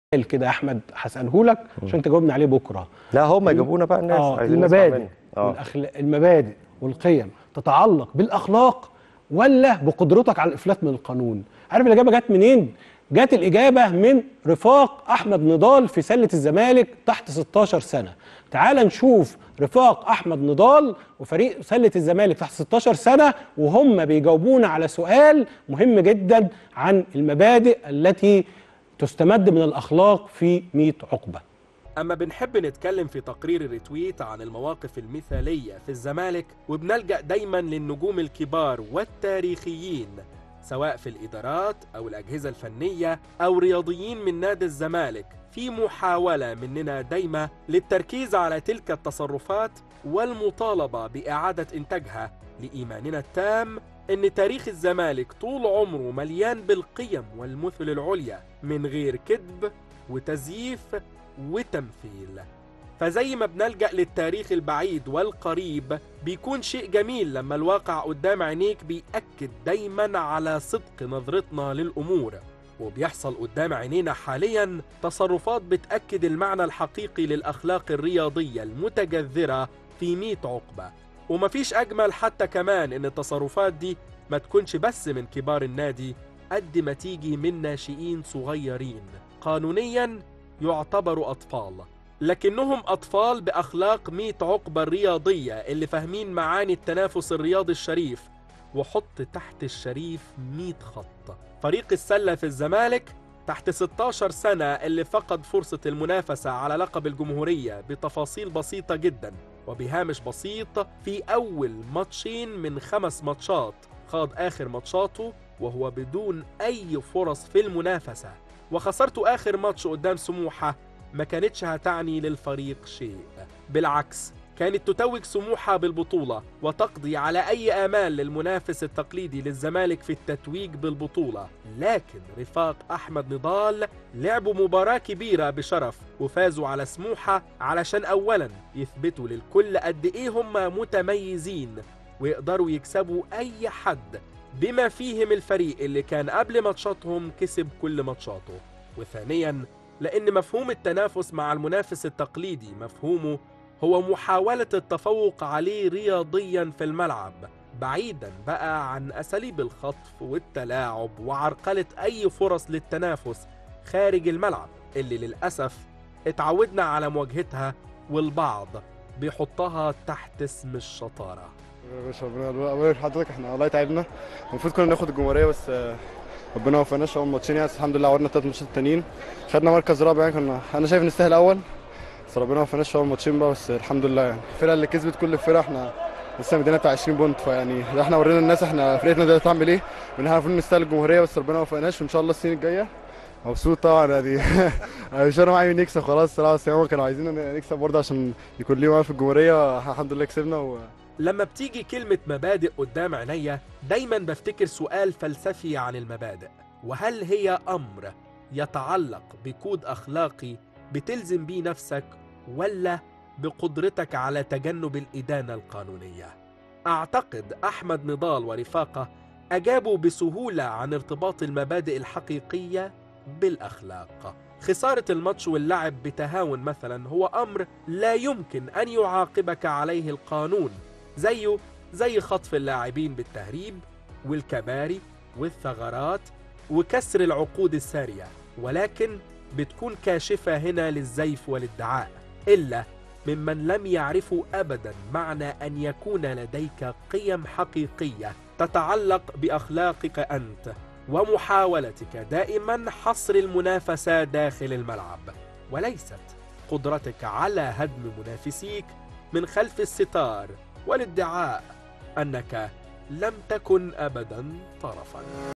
كده يا احمد هساله لك عشان تجاوبني عليه بكره لا هم يجيبونا بقى الناس اه عايزين نسمع المبادئ منهم. اه والأخلاق المبادئ والقيم تتعلق بالاخلاق ولا بقدرتك على الافلات من القانون عارف الاجابه جت منين جت الاجابه من رفاق احمد نضال في سله الزمالك تحت 16 سنه تعال نشوف رفاق احمد نضال وفريق سله الزمالك تحت 16 سنه وهم بيجاوبونا على سؤال مهم جدا عن المبادئ التي تستمد من الاخلاق في 100 عقبه أما بنحب نتكلم في تقرير الريتويت عن المواقف المثالية في الزمالك وبنلجأ دايما للنجوم الكبار والتاريخيين سواء في الإدارات أو الأجهزة الفنية أو رياضيين من نادي الزمالك في محاولة مننا دايما للتركيز على تلك التصرفات والمطالبة بإعادة إنتاجها لإيماننا التام إن تاريخ الزمالك طول عمره مليان بالقيم والمثل العليا من غير كذب وتزييف وتمثيل فزي ما بنلجأ للتاريخ البعيد والقريب بيكون شيء جميل لما الواقع قدام عينيك بيأكد دايما على صدق نظرتنا للأمور وبيحصل قدام عينينا حاليا تصرفات بتأكد المعنى الحقيقي للأخلاق الرياضية المتجذرة في 100 عقبة ومفيش أجمل حتى كمان إن التصرفات دي ما تكونش بس من كبار النادي قد ما تيجي من ناشئين صغيرين قانونيا يعتبروا أطفال لكنهم أطفال بأخلاق 100 عقبة الرياضية اللي فاهمين معاني التنافس الرياضي الشريف وحط تحت الشريف 100 خط فريق السلة في الزمالك تحت 16 سنة اللي فقد فرصة المنافسة على لقب الجمهورية بتفاصيل بسيطة جدا وبهامش بسيط في أول ماتشين من خمس ماتشات خاض آخر ماتشاته وهو بدون أي فرص في المنافسة وخسرته آخر ماتش قدام سموحة ما كانتش هتعني للفريق شيء بالعكس كانت تتوج سموحة بالبطولة وتقضي على أي آمال للمنافس التقليدي للزمالك في التتويج بالبطولة لكن رفاق أحمد نضال لعبوا مباراة كبيرة بشرف وفازوا على سموحة علشان أولا يثبتوا للكل قد إيه هم متميزين ويقدروا يكسبوا أي حد بما فيهم الفريق اللي كان قبل ماتشاتهم كسب كل ماتشاته وثانيا لأن مفهوم التنافس مع المنافس التقليدي مفهومه هو محاولة التفوق عليه رياضيا في الملعب بعيدا بقى عن أساليب الخطف والتلاعب وعرقلة أي فرص للتنافس خارج الملعب اللي للأسف اتعودنا على مواجهتها والبعض بيحطها تحت اسم الشطارة يا باشا ربنا يبارك في حضرتك احنا والله تعبنا المفروض كنا ناخد الجمهوريه بس آه، ربنا ما وفقناش اول ماتشين يعني بس الحمد لله عورنا الثلاث ماتشات التانيين خدنا مركز رابع يعني كنا انا شايف نستاهل اول بس ربنا ما وفقناش في اول ماتشين بقى بس الحمد لله يعني الفرقه اللي كسبت كل الفرق احنا لسه مدينا بتاع 20 بونت فيعني ده احنا ورينا الناس احنا فرقتنا دلوقتي تعمل ايه وان احنا المفروض نستاهل الجمهوريه بس ربنا ما وفقناش وان شاء الله السنين الجايه مبسوط طبعا يعني انا مش فارق معايا مين يكسب خلاص الصراحه بس هم كانوا عايزين نكسب برضه عشان يكون ليهم في الجمهوريه احنا الحمد لله كسبنا و... لما بتيجي كلمة مبادئ قدام عينيا دايما بفتكر سؤال فلسفي عن المبادئ وهل هي أمر يتعلق بكود أخلاقي بتلزم بيه نفسك ولا بقدرتك على تجنب الإدانة القانونية أعتقد أحمد نضال ورفاقه أجابوا بسهولة عن ارتباط المبادئ الحقيقية بالأخلاق خسارة الماتش واللعب بتهاون مثلا هو أمر لا يمكن أن يعاقبك عليه القانون زيه زي خطف اللاعبين بالتهريب والكباري والثغرات وكسر العقود السارية ولكن بتكون كاشفة هنا للزيف والادعاء إلا ممن لم يعرفوا أبدا معنى أن يكون لديك قيم حقيقية تتعلق بأخلاقك أنت ومحاولتك دائما حصر المنافسة داخل الملعب وليست قدرتك على هدم منافسيك من خلف الستار والادعاء أنك لم تكن أبدا طرفا